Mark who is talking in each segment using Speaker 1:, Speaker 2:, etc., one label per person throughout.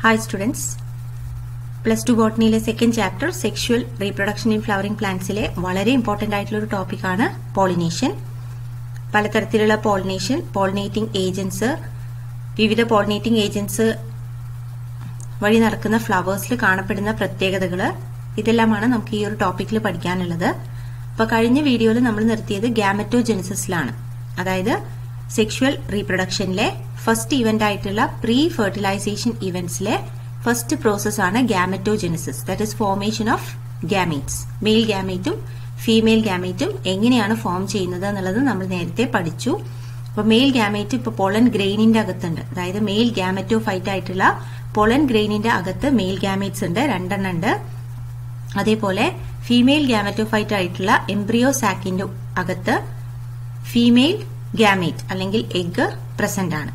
Speaker 1: Hi students plus two ബോട്ടണിയിലെ second chapter sexual reproduction in flowering പ്ലാന്റ്സിലെ വളരെ important ആയിട്ടുള്ള ഒരു ടോപ്പിക്കാണ് പോളിനേഷൻ പലതരത്തിലുള്ള പോളിനേഷൻ പോളിനേറ്റിംഗ് ഏജൻസ് വിവിധ പോളിനേറ്റിംഗ് ഏജൻസ് വഴി നടക്കുന്ന ഫ്ലവേഴ്സിൽ കാണപ്പെടുന്ന പ്രത്യേകതകൾ ഇതെല്ലാമാണ് നമുക്ക് ഈ ഒരു ടോപ്പിക്കിൽ പഠിക്കാനുള്ളത് അപ്പൊ കഴിഞ്ഞ വീഡിയോയിൽ നമ്മൾ നിർത്തിയത് ഗാമറ്റോജെനിസിസിലാണ് അതായത് സെക്ഷുവൽ റീപ്രൊഡക്ഷനിലെ ഫസ്റ്റ് ഇവന്റ് ആയിട്ടുള്ള പ്രീ ഫെർട്ടിലൈസേഷൻ ഇവന്റ്സിലെ ഫസ്റ്റ് പ്രോസസ് ആണ് gametogenesis that is formation of gametes male ഗാമേറ്റും ഫീമെയിൽ ഗാമേറ്റും എങ്ങനെയാണ് ഫോം ചെയ്യുന്നത് എന്നുള്ളത് നമ്മൾ നേരത്തെ പഠിച്ചു അപ്പൊ മെയിൽ ഗാമേറ്റ് ഇപ്പൊ പൊളൻ ഗ്രെയിനിന്റെ അകത്തുണ്ട് അതായത് മെയിൽ ഗാമറ്റോ ഫൈറ്റ് ആയിട്ടുള്ള പൊളൻ ഗ്രെയിനിന്റെ അകത്ത് മെയിൽ ഗാമേറ്റ്സ് ഉണ്ട് രണ്ടെണ്ണം ഉണ്ട് അതേപോലെ ഫീമെയിൽ ഗാമറ്റോഫൈറ്റ് ആയിട്ടുള്ള എംബ്രിയോ സാക്കിന്റെ അകത്ത് ഫീമെയിൽ ഗാമേറ്റ് അല്ലെങ്കിൽ എഗ് പ്രസന്റ് ആണ്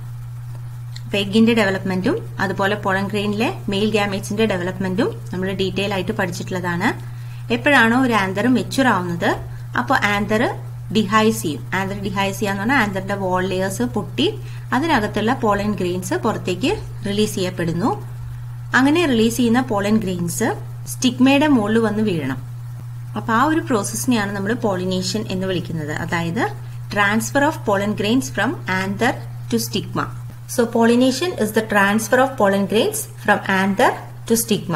Speaker 1: അപ്പൊ എഗിന്റെ ഡെവലപ്മെന്റും അതുപോലെ പൊളൻ ഗ്രെയിനിലെ മെയിൽ ഗാമേറ്റ്സിന്റെ ഡെവലപ്മെന്റും നമ്മൾ ഡീറ്റെയിൽ ആയിട്ട് പഠിച്ചിട്ടുള്ളതാണ് എപ്പോഴാണോ ഒരു ആന്തർ മെച്ചുർ ആവുന്നത് അപ്പോൾ ആന്തർ ഡിഹൈസ് ചെയ്യും ആന്തർ ഡിഹൈസ് ചെയ്യാന്ന് പറഞ്ഞാൽ ആന്തറിന്റെ വോൾ ലെയേഴ്സ് പൊട്ടി അതിനകത്തുള്ള പോളൻ ഗ്രെയിൻസ് പുറത്തേക്ക് റിലീസ് ചെയ്യപ്പെടുന്നു അങ്ങനെ റിലീസ് ചെയ്യുന്ന പോളൻ ഗ്രെയിൻസ് സ്റ്റിഗ്മയുടെ മുകളിൽ വന്ന് വീഴണം അപ്പൊ ആ ഒരു പ്രോസസ്സിനെയാണ് നമ്മൾ പോളിനേഷൻ എന്ന് വിളിക്കുന്നത് അതായത് transfer of pollen grains from anther to stigma so pollination is the transfer of pollen grains from anther to stigma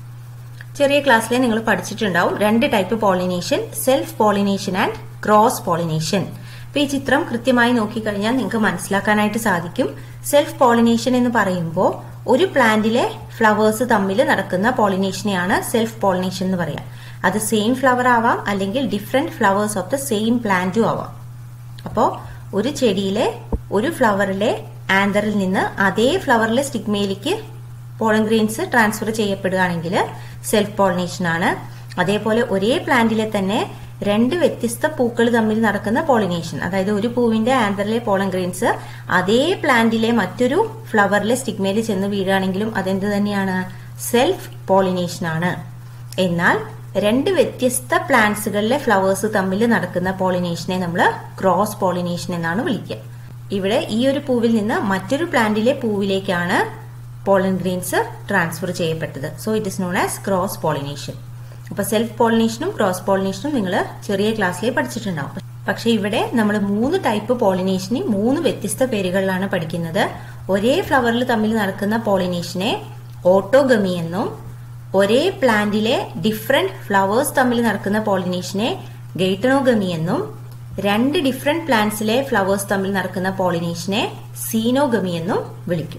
Speaker 1: ചെറിയ ക്ലാസ്സിലെ നിങ്ങൾ പഠിച്ചിട്ടുണ്ടാവും രണ്ട് type pollination self pollination and cross pollination അപ്പൊ ഈ ചിത്രം കൃത്യമായി നോക്കിക്കഴിഞ്ഞാൽ നിങ്ങൾക്ക് മനസ്സിലാക്കാനായിട്ട് സാധിക്കും സെൽഫ് പോളിനേഷൻ എന്ന് പറയുമ്പോൾ ഒരു പ്ലാന്റിലെ ഫ്ലവേഴ്സ് തമ്മിൽ നടക്കുന്ന പോളിനേഷനെയാണ് സെൽഫ് പോളിനേഷൻ എന്ന് പറയാം അത് സെയിം ഫ്ലവർ ആവാം അല്ലെങ്കിൽ different flowers of the same പ്ലാന്റും ആവാം അപ്പോൾ ഒരു ചെടിയിലെ ഒരു ഫ്ലവറിലെ ആന്തറിൽ നിന്ന് അതേ ഫ്ലവറിലെ സ്റ്റിഗ്മയിലേക്ക് പോളൻ ഗ്രെയിൻസ് ട്രാൻസ്ഫർ ചെയ്യപ്പെടുകയാണെങ്കിൽ സെൽഫ് പോളിനേഷൻ ആണ് അതേപോലെ ഒരേ പ്ലാന്റിലെ തന്നെ രണ്ട് വ്യത്യസ്ത പൂക്കൾ തമ്മിൽ നടക്കുന്ന പോളിനേഷൻ അതായത് ഒരു പൂവിന്റെ ആന്തറിലെ പോളൻ ഗ്രെയിൻസ് അതേ പ്ലാന്റിലെ മറ്റൊരു ഫ്ലവറിലെ സ്റ്റിഗ്മയിൽ ചെന്ന് വീഴുകയാണെങ്കിലും അതെന്ത് തന്നെയാണ് സെൽഫ് പോളിനേഷൻ ആണ് എന്നാൽ രണ്ട് വ്യത്യസ്ത പ്ലാന്റ്സുകളിലെ ഫ്ലവേഴ്സ് തമ്മിൽ നടക്കുന്ന പോളിനേഷനെ നമ്മൾ ക്രോസ് പോളിനേഷൻ എന്നാണ് വിളിക്കുക ഇവിടെ ഈ ഒരു പൂവിൽ നിന്ന് മറ്റൊരു പ്ലാന്റിലെ പൂവിലേക്കാണ് പോളൻ ഗ്രെയിൻസ് ട്രാൻസ്ഫർ ചെയ്യപ്പെട്ടത് so it is known as cross pollination അപ്പൊ സെൽഫ് പോളിനേഷനും ക്രോസ് പോളിനേഷനും നിങ്ങൾ ചെറിയ ക്ലാസ്സിലേ പഠിച്ചിട്ടുണ്ടാവും പക്ഷെ ഇവിടെ നമ്മൾ മൂന്ന് ടൈപ്പ് പോളിനേഷനെ മൂന്ന് വ്യത്യസ്ത പേരുകളിലാണ് പഠിക്കുന്നത് ഒരേ ഫ്ലവറിൽ തമ്മിൽ നടക്കുന്ന പോളിനേഷനെ ഓട്ടോഗമി എന്നും ഒരേ പ്ലാന്റിലെ ഡിഫറെന്റ് ഫ്ലവേഴ്സ് തമ്മിൽ നടക്കുന്ന പോളിനേഷനെ ഗെയ്റ്റണോഗമി എന്നും രണ്ട് ഡിഫറെന്റ് പ്ലാന്റ്സിലെ ഫ്ലവേഴ്സ് തമ്മിൽ നടക്കുന്ന പോളിനേഷനെ സീനോഗമി എന്നും വിളിക്കും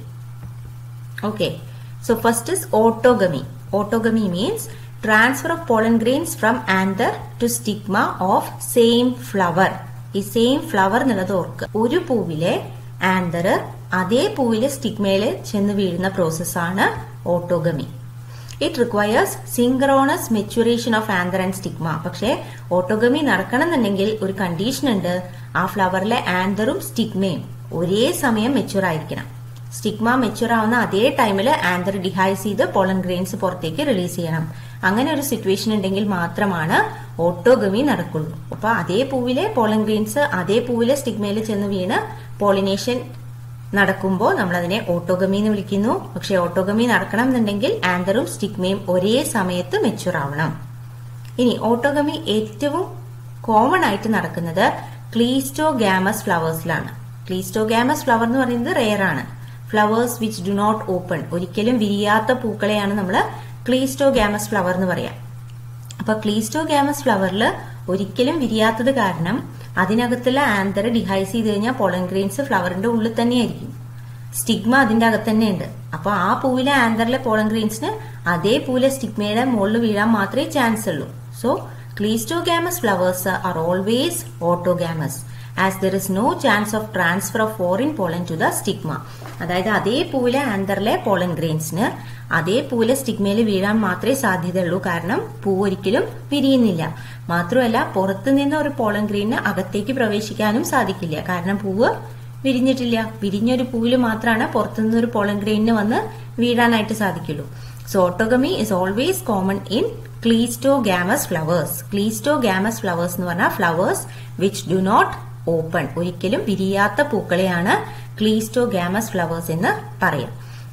Speaker 1: okay so first is autogamy autogamy means transfer of pollen grains from anther to stigma of same flower ഈ സെയിം ഫ്ലവർ എന്നുള്ളത് ഓർക്കുക ഒരു പൂവിലെ ആന്തർ അതേ പൂവിലെ സ്റ്റിഗ്മയില് ചെന്ന് വീഴുന്ന പ്രോസസ്സാണ് autogamy it requires synchronous maturation of anther and stigma പക്ഷേ ഓട്ടോഗമി നടക്കണമെന്നുണ്ടെങ്കിൽ ഒരു കണ്ടീഷൻ ഉണ്ട് ആ ഫ്ലവറിലെ ആന്തറും സ്റ്റിഗ്മയും ഒരേ സമയം മെച്ചുർ ആയിരിക്കണം സ്റ്റിഗ്മ മെച്ചുർ ആവുന്ന അതേ ടൈമിൽ ആന്തർ ഡിഹൈസ് ചെയ്ത് പോളൻ ഗ്രെയിൻസ് പുറത്തേക്ക് റിലീസ് ചെയ്യണം അങ്ങനെ ഒരു സിറ്റുവേഷൻ ഉണ്ടെങ്കിൽ മാത്രമാണ് ഓട്ടോഗമി നടക്കുള്ളൂ അപ്പൊ അതേ പൂവിലെ പോളൻ ഗ്രെയിൻസ് അതേ പൂവിലെ സ്റ്റിഗ്മയിൽ ചെന്ന് വീണ് പോളിനേഷൻ നടക്കുമ്പോൾ നമ്മൾ അതിനെ ഓട്ടോഗമി എന്ന് വിളിക്കുന്നു പക്ഷെ ഓട്ടോഗമി നടക്കണം എന്നുണ്ടെങ്കിൽ ആന്തറും സ്റ്റിഗ്മയും ഒരേ സമയത്ത് മെച്ചുർ ആവണം ഇനി ഓട്ടോഗമി ഏറ്റവും കോമൺ ആയിട്ട് നടക്കുന്നത് ക്ലീസ്റ്റോ ഗാമസ് ഫ്ലവേഴ്സിലാണ് ക്ലീസ്റ്റോ ഗാമസ് ഫ്ലവർ എന്ന് പറയുന്നത് റെയർ ആണ് flowers which do not open ഒരിക്കലും വിരിയാത്ത പൂക്കളെയാണ് നമ്മൾ ക്ലീസ്റ്റോ ഗാമസ് ഫ്ലവർ എന്ന് പറയാം അപ്പൊ ക്ലീസ്റ്റോ ഗാമസ് ഫ്ലവറിൽ ഒരിക്കലും വിരിയാത്തത് കാരണം അതിനകത്തുള്ള ആന്തർ ഡിഹൈസ് ചെയ്ത് കഴിഞ്ഞാൽ പോളൻ ഗ്രെയിൻസ് ഫ്ലവറിന്റെ ഉള്ളിൽ തന്നെയായിരിക്കും സ്റ്റിഗ്മ അതിന്റെ അകത്ത് തന്നെ ഉണ്ട് അപ്പൊ ആ പൂവിലെ ആന്തറിലെ പോളൻ ഗ്രെയിൻസിന് അതേ പൂവിലെ സ്റ്റിഗ്മയുടെ മുകളിൽ വീഴാൻ മാത്രമേ ചാൻസ് ഉള്ളൂ so cleistogamous flowers are always autogamous as there is no chance of transfer of foreign pollen to the stigma അതായത് അതേ പൂവിലെ ആന്തറിലെ പോളൻ ഗ്രെയിൻസിന് അതേ പൂവിലെ സ്റ്റിഗ്മയിൽ വീഴാൻ മാത്രമേ സാധ്യതയുള്ളൂ കാരണം പൂ ഒരിക്കലും വിരിയുന്നില്ല മാത്രമല്ല പുറത്തു നിന്ന് ഒരു പോളൻ ഗ്രെയിന് അകത്തേക്ക് പ്രവേശിക്കാനും സാധിക്കില്ല കാരണം പൂവ് വിരിഞ്ഞിട്ടില്ല വിരിഞ്ഞൊരു പൂവിൽ മാത്രമാണ് പുറത്തുനിന്ന് ഒരു പോളൻ ഗ്രെയിനിന് വന്ന് വീഴാനായിട്ട് സാധിക്കുള്ളൂ so autogamy is always common in cleistogamous flowers cleistogamous flowers എന്ന് പറഞ്ഞാൽ flowers which do not open ഒരിക്കലും വിരിയാത്ത പൂക്കളെയാണ് ക്ലീസ്റ്റോ ഗാമസ് ഫ്ലവേഴ്സ് എന്ന് പറയാം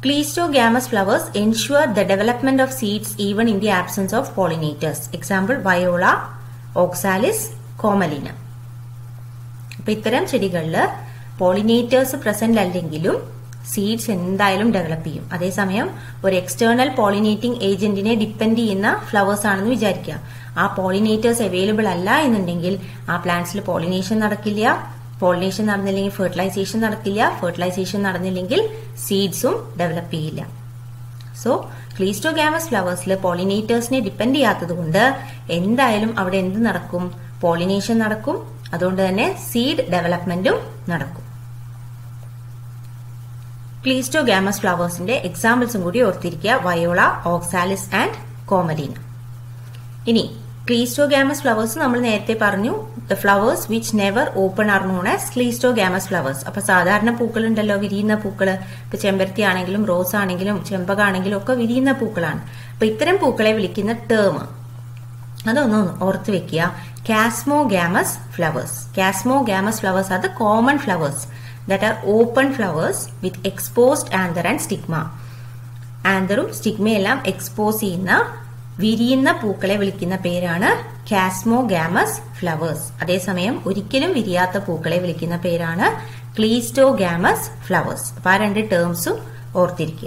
Speaker 1: Cleistogamous flowers ensure the development of seeds even in the absence of pollinators. Example, Viola, Oxalis, Comalina. അപ്പൊ ഇത്തരം ചെടികളിൽ pollinators present അല്ലെങ്കിലും സീഡ്സ് എന്തായാലും ഡെവലപ്പ് ചെയ്യും അതേസമയം ഒരു എക്സ്റ്റേണൽ പോളിനേറ്റിംഗ് ഏജന്റിനെ ഡിപ്പെൻഡ് ചെയ്യുന്ന ഫ്ലവേഴ്സ് ആണെന്ന് വിചാരിക്കുക ആ പോളിനേറ്റേഴ്സ് അവൈലബിൾ അല്ല എന്നുണ്ടെങ്കിൽ ആ പ്ലാന്റ്സിൽ പോളിനേഷൻ നടക്കില്ല പോളിനേഷൻ നടന്നില്ലെങ്കിൽ ഫെർട്ടിലൈസേഷൻ നടക്കില്ല ഫെർട്ടിലൈസേഷൻ നടന്നില്ലെങ്കിൽ സീഡ്സും ഡെവലപ്പ് ചെയ്യില്ല സോ ക്ലീസ്റ്റോഗാമസ് ഫ്ലവേഴ്സിൽ പോളിനേറ്റേഴ്സിനെ ഡിപ്പെൻഡ് ചെയ്യാത്തത് കൊണ്ട് എന്തായാലും അവിടെ എന്ത് നടക്കും പോളിനേഷൻ നടക്കും അതുകൊണ്ട് തന്നെ സീഡ് ഡെവലപ്മെന്റും നടക്കും ക്ലീസ്റ്റോഗാമസ് ഫ്ലവേഴ്സിന്റെ എക്സാമ്പിൾസും കൂടി ഓർത്തിരിക്കുക വയോള ഓക്സാലിസ് ആൻഡ് കോമലീന ഇനി ക്ലീസ്റ്റോഗാമസ് ഫ്ലവേഴ്സ് നമ്മൾ നേരത്തെ പറഞ്ഞു the flowers which never open are known as cleistogamous flowers അപ്പൊ സാധാരണ പൂക്കൾ ഉണ്ടല്ലോ വിരിയുന്ന പൂക്കള് ഇപ്പൊ ചെമ്പരത്തി ആണെങ്കിലും റോസ് ആണെങ്കിലും ചെമ്പക ആണെങ്കിലും ഒക്കെ വിരിയുന്ന പൂക്കളാണ് അപ്പൊ ഇത്തരം പൂക്കളെ വിളിക്കുന്ന ടേം അതൊന്ന് ഓർത്ത് വെക്കുക chasmogamous flowers chasmogamous flowers are the common flowers that are open flowers with exposed anther and stigma ആന്തറും സ്റ്റിഗ്മയെല്ലാം എക്സ്പോസ് ചെയ്യുന്ന വിരിയുന്ന പൂക്കളെ വിളിക്കുന്ന പേരാണ് കാസ്മോഗാമസ് ഫ്ലവേഴ്സ് അതേസമയം ഒരിക്കലും വിരിയാത്ത പൂക്കളെ വിളിക്കുന്ന പേരാണ് ക്ലീസ്റ്റോഗാമസ് ഫ്ലവേഴ്സ് അപ്പൊ ആ രണ്ട് ടേംസും ഓർത്തിരിക്കുക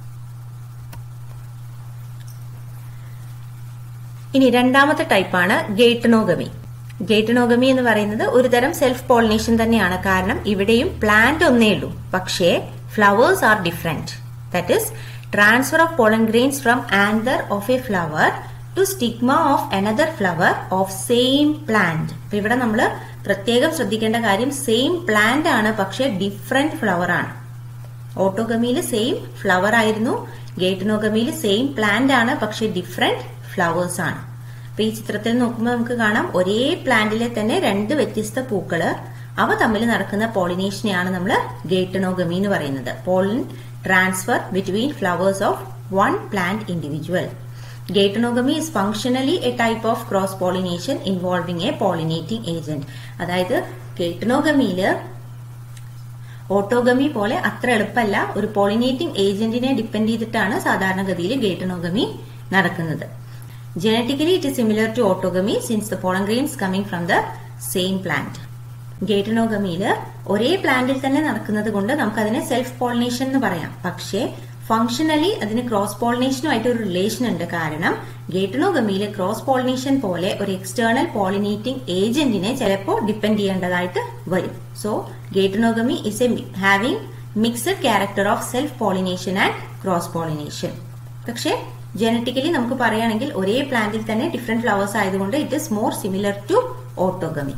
Speaker 1: ഇനി രണ്ടാമത്തെ ടൈപ്പാണ് ഗേറ്റനോഗമി ഗേറ്റനോഗമി എന്ന് പറയുന്നത് ഒരു തരം സെൽഫ് പോളിനേഷൻ തന്നെയാണ് കാരണം ഇവിടെയും പ്ലാന്റ് ഒന്നേ ഉള്ളൂ പക്ഷേ flowers are different that is transfer of pollen grains from anther of a flower to stigma of another flower of same plant അപ്പൊ ഇവിടെ നമ്മൾ പ്രത്യേകം ശ്രദ്ധിക്കേണ്ട കാര്യം സെയിം പ്ലാന്റ് ആണ് പക്ഷെ ഡിഫറെന്റ് ഫ്ലവർ ആണ് ഓട്ടോഗമിയിൽ സെയിം ഫ്ലവർ ആയിരുന്നു ഗേറ്റനോഗമിയിൽ സെയിം പ്ലാന്റ് ആണ് പക്ഷെ ഡിഫറെന്റ് ഫ്ലവേഴ്സ് ആണ് അപ്പൊ ഈ ചിത്രത്തിൽ നോക്കുമ്പോൾ നമുക്ക് കാണാം ഒരേ പ്ലാന്റിലെ തന്നെ രണ്ട് വ്യത്യസ്ത പൂക്കള് അവ തമ്മിൽ നടക്കുന്ന പോളിനേഷനെയാണ് നമ്മൾ ഗേറ്റനോഗമി എന്ന് പറയുന്നത് pollen transfer between flowers of one plant individual geitonogamy is functionally a type of cross pollination involving a pollinating agent അതായത് ഗേറ്റനോഗമിയില് ഓട്ടോഗമി പോലെ അത്ര എളുപ്പമല്ല ഒരു പോളിനേറ്റിംഗ് ഏജന്റിനെ ഡിപ്പെൻഡ് ചെയ്തിട്ടാണ് സാധാരണഗതിയിൽ ഗേറ്റനോഗമി നടക്കുന്നത് genetically it is similar to autogamy since the pollen grains coming from the same plant ഗേറ്റനോഗമിയിൽ ഒരേ പ്ലാന്റിൽ തന്നെ നടക്കുന്നത് കൊണ്ട് നമുക്ക് അതിനെ സെൽഫ് പോളിനേഷൻ എന്ന് പറയാം പക്ഷേ ഫംഗ്ഷനലി അതിന് ക്രോസ് പോളിനേഷനുമായിട്ട് ഒരു റിലേഷൻ ഉണ്ട് കാരണം ഗേറ്റനോഗമിയിൽ ക്രോസ് പോളിനേഷൻ പോലെ ഒരു എക്സ്റ്റേണൽ പോളിനേറ്റിംഗ് ഏജന്റിനെ ചിലപ്പോൾ ഡിപ്പെൻഡ് ചെയ്യേണ്ടതായിട്ട് വരും so geitonogamy is a having mixed character of self pollination and cross pollination പക്ഷേ ജനറ്റിക്കലി നമുക്ക് പറയുകയാണെങ്കിൽ ഒരേ പ്ലാന്റിൽ തന്നെ ഡിഫറെന്റ് ഫ്ലവേഴ്സ് ആയതുകൊണ്ട് it is more similar to autogamy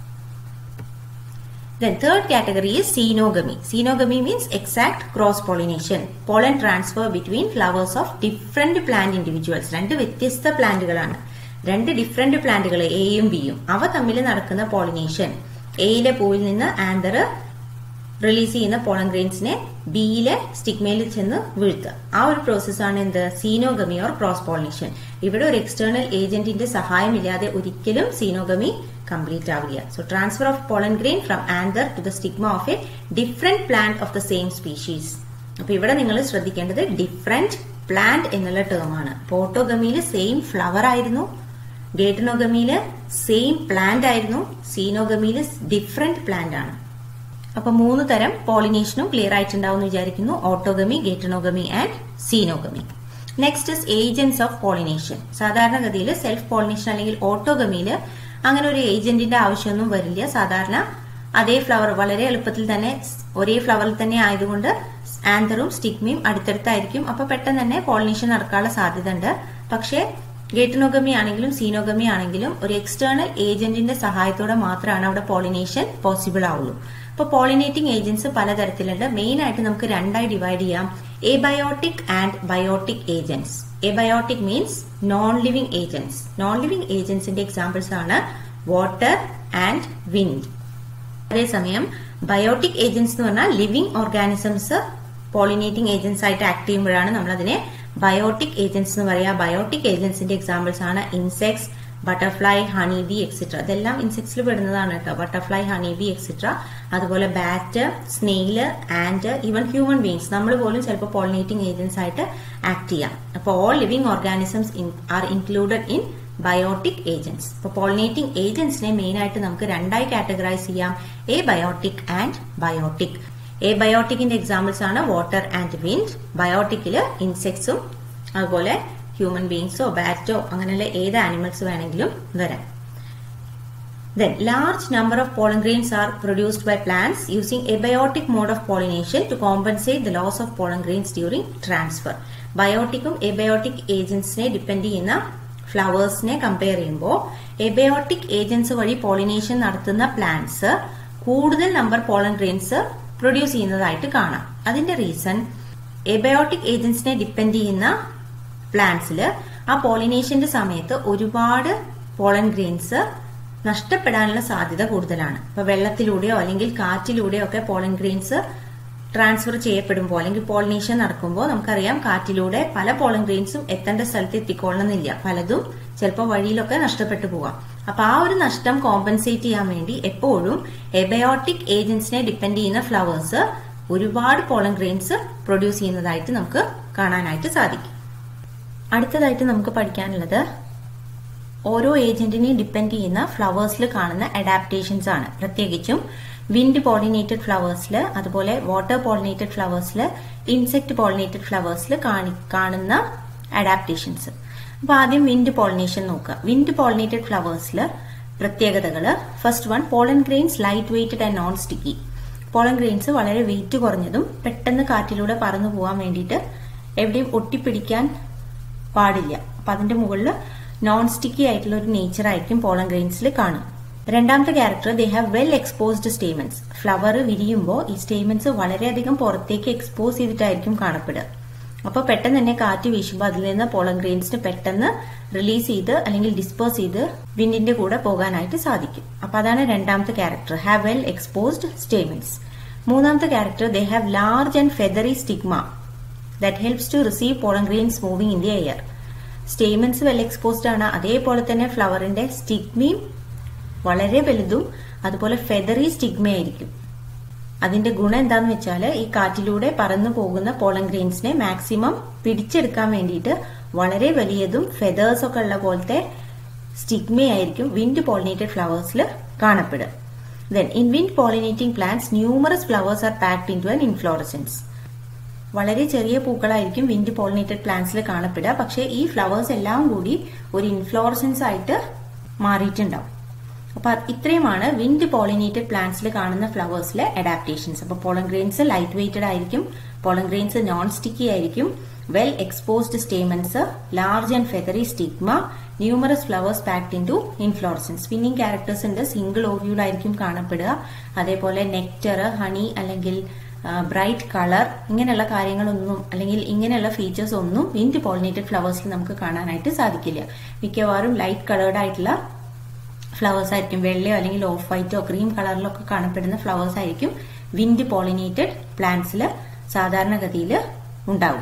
Speaker 1: Then third category is xenogamy. Xenogamy means exact cross pollination. Pollen transfer between flowers of different plant individuals. രണ്ട് വ്യത്യസ്ത പ്ലാന്റുകളാണ് രണ്ട് ഡിഫറെന്റ് പ്ലാന്റുകൾ എയും ബിയും അവ തമ്മിൽ നടക്കുന്ന പോളിനേഷൻ എയിലെ പൂവിൽ നിന്ന് ആന്തർ റിലീസ് ചെയ്യുന്ന പോളൻ ഗ്രെയിൻസിനെ ബിയിലെ സ്റ്റിഗ്മയിൽ ചെന്ന് വീഴ്ത്തുക ആ ഒരു പ്രോസസ്സാണ് എന്ത് സീനോഗമി ഓർ ക്രോസ് പോളിനേഷൻ ഇവിടെ ഒരു എക്സ്റ്റേണൽ ഏജന്റിന്റെ സഹായമില്ലാതെ ഒരിക്കലും സീനോഗമി കംപ്ലീറ്റ് ആവില്ല so transfer of pollen grain from anther to the stigma of a different plant of the same species അപ്പൊ ഇവിടെ നിങ്ങൾ ശ്രദ്ധിക്കേണ്ടത് ഡിഫറെന്റ് പ്ലാന്റ് എന്നുള്ള ടേം ആണ് പോട്ടോഗമിയിൽ സെയിം ഫ്ലവർ ആയിരുന്നു ഗേറ്റനോഗമിയിൽ സെയിം പ്ലാന്റ് ആയിരുന്നു സീനോഗമിയിൽ ഡിഫറെന്റ് പ്ലാന്റ് ആണ് അപ്പൊ മൂന്ന് തരം പോളിനേഷനും ക്ലിയർ ആയിട്ടുണ്ടാവും എന്ന് വിചാരിക്കുന്നു autogamy geitonogamy and xenogamy next is agents of pollination സാധാരണഗതിയിൽ സെൽഫ് പോളിനേഷൻ അല്ലെങ്കിൽ ഓട്ടോഗമിയിൽ അങ്ങനെ ഒരു ഏജന്റിന്റെ ആവശ്യമൊന്നും വരില്ല സാധാരണ അതേ ഫ്ലവർ വളരെ എളുപ്പത്തിൽ തന്നെ ഒരേ ഫ്ലവറിൽ തന്നെ ആയതുകൊണ്ട് ആന്തറും സ്റ്റിഗ്മയും അടുത്തടുത്തായിരിക്കും അപ്പൊ പെട്ടെന്ന് തന്നെ പോളിനേഷൻ നടക്കാനുള്ള സാധ്യത ഉണ്ട് പക്ഷേ ഗേറ്റനോഗമി ആണെങ്കിലും സീനോഗമി ആണെങ്കിലും ഒരു എക്സ്റ്റേണൽ ഏജന്റിന്റെ സഹായത്തോടെ മാത്രമാണ് അവിടെ പോളിനേഷൻ പോസിബിൾ ആവുള്ളൂ ഇപ്പൊ പോളിനേറ്റിംഗ് ഏജന്റ്സ് പലതരത്തിലുണ്ട് മെയിൻ ആയിട്ട് നമുക്ക് രണ്ടായി ഡിവൈഡ് ചെയ്യാം abiotic and biotic agents abiotic means non living agents non living ഏജന്റ്സിന്റെ എക്സാമ്പിൾസ് ആണ് വാട്ടർ ആൻഡ് വിൻഡ് അതേസമയം ബയോട്ടിക് ഏജന്റ്സ് എന്ന് പറഞ്ഞാൽ ലിവിംഗ് ഓർഗാനിസംസ് പോളിനേറ്റിംഗ് ഏജന്റ്സ് ആയിട്ട് ആക്ട് ചെയ്യുമ്പോഴാണ് നമ്മൾ അതിനെ ബയോട്ടിക് ഏജന്റ്സ് എന്ന് പറയാ ബയോട്ടിക് ഏജന്റ്സിന്റെ എക്സാമ്പിൾസ് ആണ് insects butterfly honey bee etcetera ഇതെല്ലാം ഇൻസെക്ട്സിൽ പെടുന്നതാണ് കേട്ടോ ബട്ടർഫ്ലൈ ഹണി ബി എക്സെട്ര അതുപോലെ bat snail and even human beings നമ്മൾ പോലും ചിലപ്പോൾ പോളിനേറ്റിംഗ് ഏജൻസ് ആയിട്ട് ആക്ട് ചെയ്യാം അപ്പോൾ all living organisms are included in biotic agents ഇപ്പോൾ പോളിനേറ്റിംഗ് ഏജൻസിനെ മെയിൻ ആയിട്ട് നമുക്ക് രണ്ടായി കാറ്റഗറൈസ് ചെയ്യാം എ ബയോട്ടിക് ആൻഡ് ബയോട്ടിക് എ ബയോട്ടിക്കിന്റെ എക്സാമ്പിൾസ് ആണ് വാട്ടർ ആൻഡ് വിൻഡ് ബയോട്ടിക്കില് ഇൻസെക്ട്സും അതുപോലെ ഹ്യൂമൻ ബീങ്സോ ബാറ്റോ അങ്ങനെയുള്ള ഏത് ആനിമൽസ് വേണമെങ്കിലും വരാം Then, large number of pollen grains are produced by plants using abiotic mode of pollination to compensate the loss of pollen grains during transfer. ബയോട്ടിക്കും എബയോട്ടിക് ഏജൻസിനെ ഡിപ്പെൻഡ് ചെയ്യുന്ന ഫ്ലവേഴ്സിനെ കമ്പയർ ചെയ്യുമ്പോൾ എബയോട്ടിക് ഏജൻസ് വഴി പോളിനേഷൻ നടത്തുന്ന plants കൂടുതൽ number pollen grains produce ചെയ്യുന്നതായിട്ട് കാണാം അതിന്റെ റീസൺ എബയോട്ടിക് ഏജൻസിനെ ഡിപ്പെൻഡ് ചെയ്യുന്ന പ്ലാന്റ്സിൽ ആ പോളിനേഷന്റെ സമയത്ത് ഒരുപാട് പോളൻ ഗ്രെയിൻസ് നഷ്ടപ്പെടാനുള്ള സാധ്യത കൂടുതലാണ് ഇപ്പൊ വെള്ളത്തിലൂടെയോ അല്ലെങ്കിൽ കാറ്റിലൂടെയോ ഒക്കെ പോളൻ ഗ്രെയിൻസ് ട്രാൻസ്ഫർ ചെയ്യപ്പെടുമ്പോൾ അല്ലെങ്കിൽ പോളിനേഷൻ നടക്കുമ്പോൾ നമുക്കറിയാം കാറ്റിലൂടെ പല പോളൻ ഗ്രെയിൻസും എത്തേണ്ട സ്ഥലത്ത് എത്തിക്കൊള്ളണമെന്നില്ല പലതും ചിലപ്പോൾ വഴിയിലൊക്കെ നഷ്ടപ്പെട്ടു പോകാം അപ്പൊ ആ ഒരു നഷ്ടം കോമ്പൻസേറ്റ് ചെയ്യാൻ വേണ്ടി എപ്പോഴും എബയോട്ടിക് ഏജൻസിനെ ഡിപ്പെൻഡ് ചെയ്യുന്ന ഫ്ലവേഴ്സ് ഒരുപാട് പോളൻ ഗ്രെയിൻസ് പ്രൊഡ്യൂസ് ചെയ്യുന്നതായിട്ട് നമുക്ക് കാണാനായിട്ട് സാധിക്കും അടുത്തതായിട്ട് നമുക്ക് പഠിക്കാനുള്ളത് ഓരോ ഏജന്റിനെയും ഡിപ്പെൻഡ് ചെയ്യുന്ന ഫ്ലവേഴ്സിൽ കാണുന്ന അഡാപ്റ്റേഷൻസ് ആണ് പ്രത്യേകിച്ചും വിൻഡ് പോളിനേറ്റഡ് ഫ്ലവേഴ്സിൽ അതുപോലെ വാട്ടർ പോളിനേറ്റഡ് ഫ്ലവേഴ്സിൽ ഇൻസെക്ട് പോളിനേറ്റഡ് ഫ്ലവേഴ്സിൽ കാണുന്ന അഡാപ്റ്റേഷൻസ് അപ്പൊ ആദ്യം വിൻഡ് പോളിനേഷൻ നോക്കുക വിൻഡ് പോളിനേറ്റഡ് ഫ്ലവേഴ്സിൽ പ്രത്യേകതകൾ first one pollen grains light weighted and non sticky pollen grains വളരെ വെയിറ്റ് കുറഞ്ഞതും പെട്ടെന്ന് കാറ്റിലൂടെ പറന്നു പോകാൻ വേണ്ടിയിട്ട് എവിടെയും ഒട്ടിപ്പിടിക്കാൻ പാടില്ല അപ്പൊ അതിന്റെ മുകളിൽ നോൺ സ്റ്റിക്കി ആയിട്ടുള്ള ഒരു നേച്ചർ ആയിരിക്കും പോളൻ ഗ്രെയിൻസിൽ കാണും രണ്ടാമത്തെ character they have well exposed stamens flower വിരിയുമ്പോൾ ഈ സ്റ്റേമെന്റ്സ് വളരെയധികം പുറത്തേക്ക് എക്സ്പോസ് ചെയ്തിട്ടായിരിക്കും കാണപ്പെടുക അപ്പോൾ പെട്ടെന്ന് തന്നെ കാറ്റ് വീശുമ്പോൾ അതിൽ നിന്ന് പോളൻ ഗ്രെയിൻസിന് പെട്ടെന്ന് റിലീസ് ചെയ്ത് അല്ലെങ്കിൽ ഡിസ്പോസ് ചെയ്ത് വിൻഡിന്റെ കൂടെ പോകാനായിട്ട് സാധിക്കും അപ്പൊ അതാണ് രണ്ടാമത്തെ character have well exposed stamens മൂന്നാമത്തെ character they have large and feathery stigma that helps to receive pollen grains moving in the air stamens well exposed ആണ് അതേപോലെ തന്നെ ഫ്ലവറിന്റെ സ്റ്റിഗ്മയും വളരെ വലുതും അതുപോലെ ഫെദറി സ്റ്റിഗ്മയായിരിക്കും അതിന്റെ ഗുണം എന്താന്ന് വെച്ചാൽ ഈ കാറ്റിലൂടെ പറന്നു പോകുന്ന പോളൻ ഗ്രെയിൻസിനെ മാക്സിമം പിടിച്ചെടുക്കാൻ വേണ്ടിയിട്ട് വളരെ വലിയതും ഫെദേഴ്സ് ഒക്കെ ഉള്ള പോലത്തെ സ്റ്റിഗ്മയായിരിക്കും വിൻഡ് പോളിനേറ്റഡ് ഫ്ലവേഴ്സിൽ കാണപ്പെടുക then in wind pollinating plants numerous flowers are packed into an inflorescence വളരെ ചെറിയ പൂക്കളായിരിക്കും വിൻഡ് പോളിനേറ്റഡ് പ്ലാന്റ്സിൽ കാണപ്പെടുക പക്ഷേ ഈ ഫ്ലവേഴ്സ് എല്ലാം കൂടി ഒരു ഇൻഫ്ലോറസൻസ് ആയിട്ട് മാറിയിട്ടുണ്ടാവും അപ്പൊ ഇത്രയുമാണ് വിൻഡ് പോളിനേറ്റഡ് പ്ലാന്റ്സിൽ കാണുന്ന ഫ്ലവേഴ്സിലെ അഡാപ്റ്റേഷൻസ് അപ്പൊ പോളൻ ഗ്രെയിൻസ് ലൈറ്റ് വെയ്റ്റഡ് ആയിരിക്കും പോളൻ ഗ്രെയിൻസ് നോൺ സ്റ്റിക്കി ആയിരിക്കും well exposed stamens large and feathery stigma numerous flowers packed into inflorescence spinning characters ഉണ്ട് സിംഗിൾ ഓവ്യൂൾ ആയിരിക്കും കാണപ്പെടുക അതേപോലെ നെക്ടർ ഹണി അല്ലെങ്കിൽ ബ്രൈറ്റ് കളർ ഇങ്ങനെയുള്ള കാര്യങ്ങളൊന്നും അല്ലെങ്കിൽ ഇങ്ങനെയുള്ള ഫീച്ചേഴ്സ് ഒന്നും വിൻഡ് പോളിനേറ്റഡ് ഫ്ലവേഴ്സിൽ നമുക്ക് കാണാനായിട്ട് സാധിക്കില്ല മിക്കവാറും ലൈറ്റ് കളേർഡ് ആയിട്ടുള്ള ഫ്ലവേഴ്സ് ആയിരിക്കും വെള്ളയോ അല്ലെങ്കിൽ ഓഫ് വൈറ്റോ ക്രീം കളറിലോ ഒക്കെ കാണപ്പെടുന്ന ഫ്ലവേഴ്സ് ആയിരിക്കും വിൻഡ് പോളിനേറ്റഡ് പ്ലാന്റ്സിൽ സാധാരണഗതിയിൽ ഉണ്ടാവുക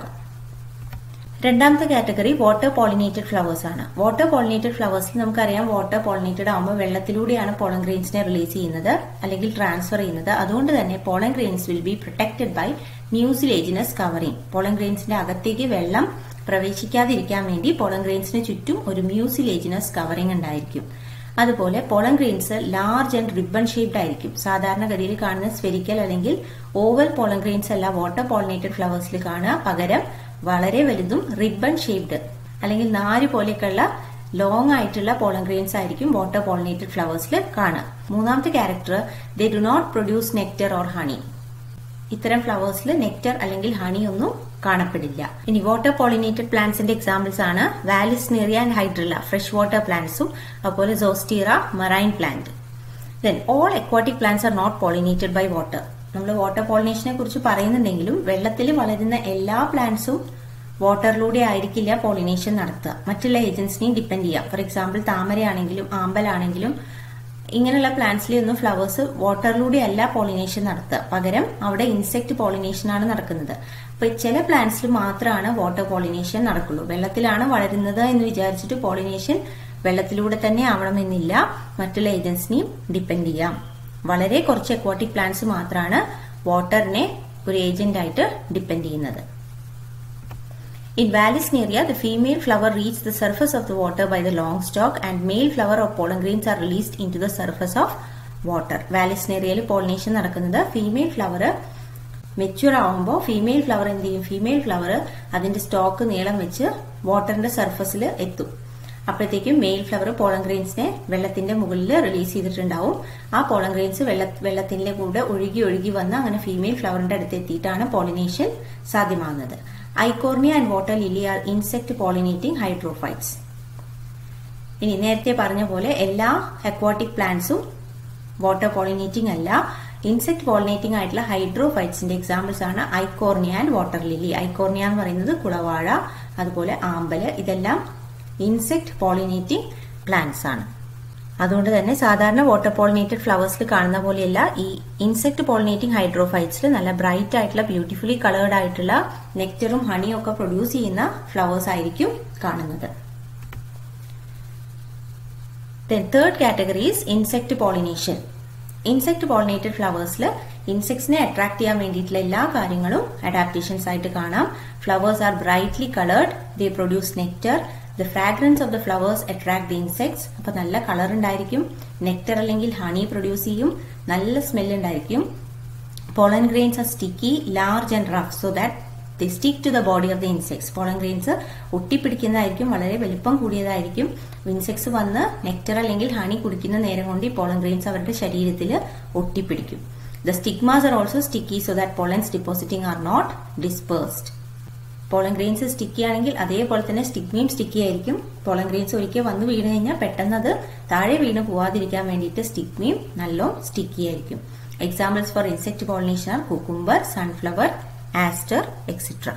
Speaker 1: രണ്ടാമത്തെ കാറ്റഗറി വാട്ടർ പോളിനേറ്റഡ് ഫ്ലവേഴ്സ് ആണ് വാട്ടർ പോളിനേറ്റഡ് ഫ്ലവേഴ്സിൽ നമുക്കറിയാം വാട്ടർ പോളിനേറ്റഡ് ആകുമ്പോൾ വെള്ളത്തിലൂടെയാണ് പോളൻ ഗ്രെയിൻസിനെ റിലീസ് ചെയ്യുന്നത് അല്ലെങ്കിൽ ട്രാൻസ്ഫർ ചെയ്യുന്നത് അതുകൊണ്ട് തന്നെ pollen grains will be protected by mucilaginous covering pollen ഗ്രെയിൻസിന്റെ അകത്തേക്ക് വെള്ളം പ്രവേശിക്കാതിരിക്കാൻ വേണ്ടി പോളൻ ഗ്രെയിൻസിന് ചുറ്റും ഒരു മ്യൂസിലേജിനസ് കവറിംഗ് ഉണ്ടായിരിക്കും അതുപോലെ pollen grains large and ribbon shaped ആയിരിക്കും സാധാരണഗതിയിൽ കാണുന്ന സ്ഫെരിക്കൽ അല്ലെങ്കിൽ ഓവൽ പോളൻ ഗ്രെയിൻസ് അല്ല വാട്ടർ പോളിനേറ്റഡ് ഫ്ലവേഴ്സിൽ കാണുക പകരം വളരെ വലുതും റിബൺ ഷേപ്ഡ് അല്ലെങ്കിൽ നാര് പോലെയൊക്കെയുള്ള ലോങ് ആയിട്ടുള്ള പോളൻ ഗ്രെയിൻസ് ആയിരിക്കും വാട്ടർ പോളിനേറ്റഡ് ഫ്ലവേഴ്സിൽ കാണുക മൂന്നാമത്തെ character they do not produce nectar or honey ഇത്തരം ഫ്ലവേഴ്സിൽ നെക്ടർ അല്ലെങ്കിൽ ഹണി ഒന്നും കാണപ്പെടില്ല ഇനി വാട്ടർ പോളിനേറ്റഡ് പ്ലാന്റ്സിന്റെ എക്സാമ്പിൾസ് ആണ് Vallisneria and Hydrilla fresh water പ്ലാന്റ്സും അതുപോലെ Zostera marine plant then all aquatic plants are not pollinated by water നമ്മൾ വാട്ടർ പോളിനേഷനെ കുറിച്ച് പറയുന്നുണ്ടെങ്കിലും വെള്ളത്തിൽ വളരുന്ന എല്ലാ പ്ലാന്റ്സും വാട്ടറിലൂടെ ആയിരിക്കില്ല പോളിനേഷൻ നടത്തുക മറ്റുള്ള ഏജൻസിനെയും ഡിപ്പെൻഡ് ചെയ്യാം ഫോർ എക്സാമ്പിൾ താമരയാണെങ്കിലും ആമ്പലാണെങ്കിലും ഇങ്ങനെയുള്ള പ്ലാന്റ്സിലൊന്നും ഫ്ലവേഴ്സ് വാട്ടറിലൂടെ അല്ല പോളിനേഷൻ നടത്തുക പകരം അവിടെ ഇൻസെക്ട് പോളിനേഷൻ ആണ് നടക്കുന്നത് അപ്പൊ ചില പ്ലാന്റ്സിൽ മാത്രമാണ് വാട്ടർ പോളിനേഷൻ നടക്കുള്ളൂ വെള്ളത്തിലാണ് വളരുന്നത് എന്ന് വിചാരിച്ചിട്ട് പോളിനേഷൻ വെള്ളത്തിലൂടെ തന്നെ ആവണമെന്നില്ല മറ്റുള്ള ഏജൻസിനെയും ഡിപ്പെൻഡ് ചെയ്യാം വളരെ കുറച്ച് അക്വാട്ടിക് പ്ലാന്റ്സ് മാത്രമാണ് വാട്ടറിനെ ഒരു ഏജന്റ് ആയിട്ട് ഡിപ്പെൻഡ് ചെയ്യുന്നത് In Vallisneria, the female flower reaches the surface of the water by the long stalk and male flower or pollen grains are released into the surface of water. വാലിസ്നേറിയയിൽ pollination നടക്കുന്നത് female flower mature ആവുമ്പോൾ female flower എന്ത് ചെയ്യും female flower അതിന്റെ stock നീളം വെച്ച് വാട്ടറിന്റെ സർഫസിൽ എത്തും അപ്പോഴത്തേക്കും മെയിൽ ഫ്ലവർ പോളൻ ഗ്രെയിൻസിനെ വെള്ളത്തിന്റെ മുകളിൽ റിലീസ് ചെയ്തിട്ടുണ്ടാവും ആ പോളൻ ഗ്രെയിൻസ് വെള്ള വെള്ളത്തിന്റെ കൂടെ ഒഴുകി ഒഴുകി വന്ന് അങ്ങനെ ഫീമെയിൽ ഫ്ലവറിന്റെ അടുത്ത് എത്തിയിട്ടാണ് പോളിനേഷൻ സാധ്യമാകുന്നത് Eichhornia and water lily are insect pollinating hydrophytes ഇനി നേരത്തെ പറഞ്ഞ പോലെ എല്ലാ അക്വാട്ടിക് പ്ലാന്റ്സും വാട്ടർ പോളിനേറ്റിംഗ് അല്ല ഇൻസെക്ട് പോളിനേറ്റിംഗ് ആയിട്ടുള്ള ഹൈഡ്രോഫൈറ്റ്സിന്റെ എക്സാമ്പിൾസ് ആണ് Eichhornia and water lily Eichhornia എന്ന് പറയുന്നത് കുളവാഴ അതുപോലെ ആമ്പല് ഇതെല്ലാം ഇൻസെക്ട് പോളിനേറ്റിംഗ് പ്ലാന്റ്സ് ആണ് അതുകൊണ്ട് തന്നെ സാധാരണ വാട്ടർ പോളിനേറ്റഡ് ഫ്ലവേഴ്സിൽ കാണുന്ന പോലെയല്ല ഈ ഇൻസെക്ട് പോളിനേറ്റിംഗ് ഹൈഡ്രോഫൈറ്റ്സിൽ നല്ല ബ്രൈറ്റ് ആയിട്ടുള്ള ബ്യൂട്ടിഫുള്ളി കളേർഡ് ആയിട്ടുള്ള നെക്ടറും ഹണിയും ഒക്കെ പ്രൊഡ്യൂസ് ചെയ്യുന്ന ഫ്ലവേഴ്സ് ആയിരിക്കും കാണുന്നത് third category is insect pollination insect pollinated ഫ്ലവേഴ്സിൽ ഇൻസെക്ട്സിനെ അട്രാക്ട് ചെയ്യാൻ വേണ്ടിയിട്ടുള്ള എല്ലാ കാര്യങ്ങളും അഡാപ്റ്റേഷൻസ് ആയിട്ട് കാണാം flowers are brightly coloured they produce nectar the fragrance of the flowers attract the insects അപ്പൊ നല്ല കളർ ഉണ്ടായിരിക്കും നെക്ടർ അല്ലെങ്കിൽ ഹണി പ്രൊഡ്യൂസ് ചെയ്യും നല്ല സ്മെൽ ഉണ്ടായിരിക്കും pollen grains are sticky large and rough so that the stick to the body of the insects pollen grains ഒട്ടിപ്പിടിക്കുന്നതായിരിക്കും വളരെ വലിപ്പം കൂടിയതായിരിക്കും ഇൻസെക്ട്സ് വന്ന് നെക്ടർ അല്ലെങ്കിൽ ഹണി കുടിക്കുന്ന നേരം കൊണ്ട് ഈ പോളൻ ഗ്രെയിൻസ് അവരുടെ ശരീരത്തിൽ ഒട്ടിപ്പിടിക്കും the stigmas are also sticky so that pollens depositing are not dispersed pollen grains sticky ആണെങ്കിൽ അതേപോലെ തന്നെ സ്റ്റിഗ്മയും സ്റ്റിക്കി ആയിരിക്കും പോളൻ ഗ്രെയിൻസ് ഒരിക്കൽ വന്ന് വീണ് കഴിഞ്ഞാൽ പെട്ടെന്ന് അത് താഴെ വീണ് പോവാതിരിക്കാൻ വേണ്ടിയിട്ട് സ്റ്റിഗ്മയും നല്ലോ സ്റ്റിക്കി ആയിരിക്കും examples for insect pollination are cucumber sunflower aster etcetera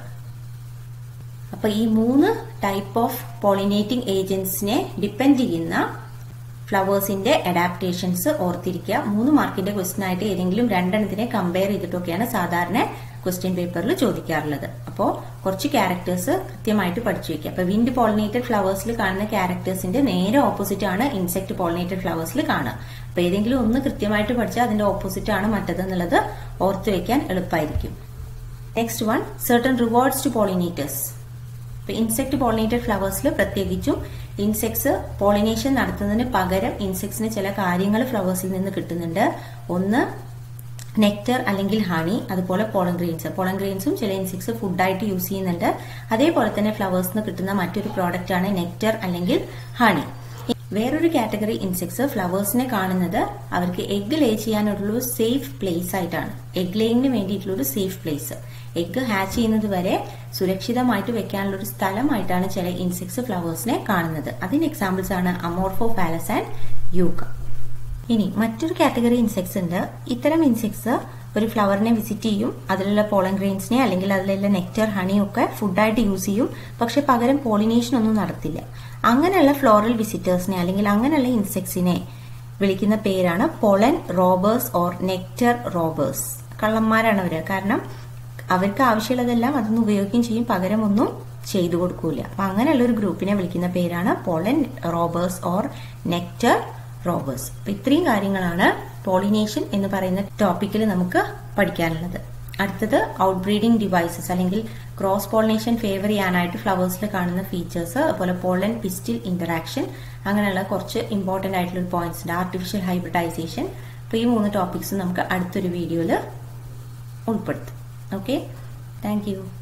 Speaker 1: അപ്പൊ ഈ മൂന്ന് ടൈപ്പ് ഓഫ് പോളിനേറ്റിംഗ് ഏജൻസിനെ ഡിപ്പെൻഡ് ചെയ്യുന്ന ഫ്ലവേഴ്സിന്റെ അഡാപ്റ്റേഷൻസ് ഓർത്തിരിക്കുക മൂന്ന് മാർക്കിന്റെ ക്വസ്റ്റ്യൻ ആയിട്ട് ഏതെങ്കിലും രണ്ടെണ്ണത്തിനെ കമ്പയർ ചെയ്തിട്ടൊക്കെയാണ് സാധാരണ ക്വസ്റ്റ്യൻ പേപ്പറിൽ ചോദിക്കാറുള്ളത് അപ്പോൾ കുറച്ച് ക്യാരക്ടേഴ്സ് കൃത്യമായിട്ട് പഠിച്ചു വെക്കുക അപ്പൊ വിൻഡ് പോളിനേറ്റഡ് ഫ്ലവേഴ്സിൽ കാണുന്ന ക്യാരക്ടേഴ്സിന്റെ നേരെ ഓപ്പോസിറ്റ് ആണ് ഇൻസെക്ട് പോളിനേറ്റഡ് ഫ്ലവേഴ്സിൽ കാണുക അപ്പൊ ഏതെങ്കിലും ഒന്ന് കൃത്യമായിട്ട് പഠിച്ചാൽ അതിന്റെ ഓപ്പോസിറ്റ് ആണ് മറ്റതെന്നുള്ളത് ഓർത്തു വെക്കാൻ എളുപ്പമായിരിക്കും next one certain rewards to pollinators ഇപ്പൊ ഇൻസെക്ട് പോളിനേറ്റഡ് ഫ്ലവേഴ്സിൽ പ്രത്യേകിച്ചും ഇൻസെക്ട്സ് പോളിനേഷൻ നടത്തുന്നതിന് പകരം ഇൻസെക്ട്സിന് ചില കാര്യങ്ങൾ ഫ്ലവേഴ്സിൽ നിന്ന് കിട്ടുന്നുണ്ട് ഒന്ന് നെക്ടർ അല്ലെങ്കിൽ ഹണി അതുപോലെ പോളൻ ഗ്രെയിൻസ് പോളൻ ഗ്രെയിൻസും ചില ഇൻസെക്ട്സ് ഫുഡായിട്ട് യൂസ് ചെയ്യുന്നുണ്ട് അതേപോലെ തന്നെ ഫ്ലവേഴ്സിൽ നിന്ന് കിട്ടുന്ന മറ്റൊരു പ്രോഡക്റ്റ് ആണ് നെക്ടർ അല്ലെങ്കിൽ ഹണി വേറൊരു കാറ്റഗറി ഇൻസെക്ട്സ് ഫ്ലവേഴ്സിനെ കാണുന്നത് അവർക്ക് എഗ് ലേ ചെയ്യാനുള്ള ഒരു സേഫ് പ്ലേസ് ആയിട്ടാണ് എഗ് ലേയിങ്ങിന് വേണ്ടിയിട്ടുള്ള ഒരു സേഫ് പ്ലേസ് എഗ് ഹാച്ച് ചെയ്യുന്നത് വരെ സുരക്ഷിതമായിട്ട് വെക്കാനുള്ള ഒരു സ്ഥലമായിട്ടാണ് ചില ഇൻസെക്ട്സ് ഫ്ലവേഴ്സിനെ കാണുന്നത് അതിന് എക്സാമ്പിൾസ് ആണ് അമോർഫോ പാലസ് ആൻഡ് യൂക്ക ഇനി മറ്റൊരു കാറ്റഗറി ഇൻസെക്ട്സ് ഉണ്ട് ഇത്തരം ഇൻസെക്ട്സ് ഒരു ഫ്ലവറിനെ വിസിറ്റ് ചെയ്യും അതിലുള്ള പോളൻ ഗ്രെയിൻസിനെ അല്ലെങ്കിൽ അതിലുള്ള നെക്ടർ ഹണിയും ഒക്കെ ഫുഡായിട്ട് യൂസ് ചെയ്യും പക്ഷെ പകരം പോളിനേഷൻ ഒന്നും നടത്തില്ല അങ്ങനെയുള്ള ഫ്ലോറൽ വിസിറ്റേഴ്സിനെ അല്ലെങ്കിൽ അങ്ങനെയുള്ള ഇൻസെക്ട്സിനെ വിളിക്കുന്ന പേരാണ് pollen robbers or nectar robbers കള്ളന്മാരാണ് അവര് കാരണം അവർക്ക് ആവശ്യമുള്ളതെല്ലാം അതൊന്നും ഉപയോഗിക്കുകയും ചെയ്യും പകരം ഒന്നും ചെയ്തു കൊടുക്കൂല അപ്പൊ അങ്ങനെയുള്ള ഒരു ഗ്രൂപ്പിനെ വിളിക്കുന്ന പേരാണ് pollen robbers or nectar robbers അപ്പൊ ഇത്രയും കാര്യങ്ങളാണ് പോളിനേഷൻ എന്ന് പറയുന്ന ടോപ്പിക്കിൽ നമുക്ക് പഠിക്കാനുള്ളത് അടുത്തത് ഔട്ട് ബ്രീഡിംഗ് ഡിവൈസസ് അല്ലെങ്കിൽ ക്രോസ് പോളിനേഷൻ ഫേവർ ചെയ്യാനായിട്ട് ഫ്ലവേഴ്സിൽ കാണുന്ന ഫീച്ചേഴ്സ് അതുപോലെ പോളൻ പിസ്റ്റിൽ ഇന്ററാക്ഷൻ അങ്ങനെയുള്ള കുറച്ച് ഇമ്പോർട്ടന്റ് ആയിട്ടുള്ള പോയിന്റ്സ് ഉണ്ട് ആർട്ടിഫിഷ്യൽ ഹൈബ്രിഡൈസേഷൻ അപ്പോൾ ഈ മൂന്ന് ടോപ്പിക്സ് നമുക്ക് അടുത്തൊരു വീഡിയോയിൽ ഉൾപ്പെടുത്തും ഓക്കെ താങ്ക് യു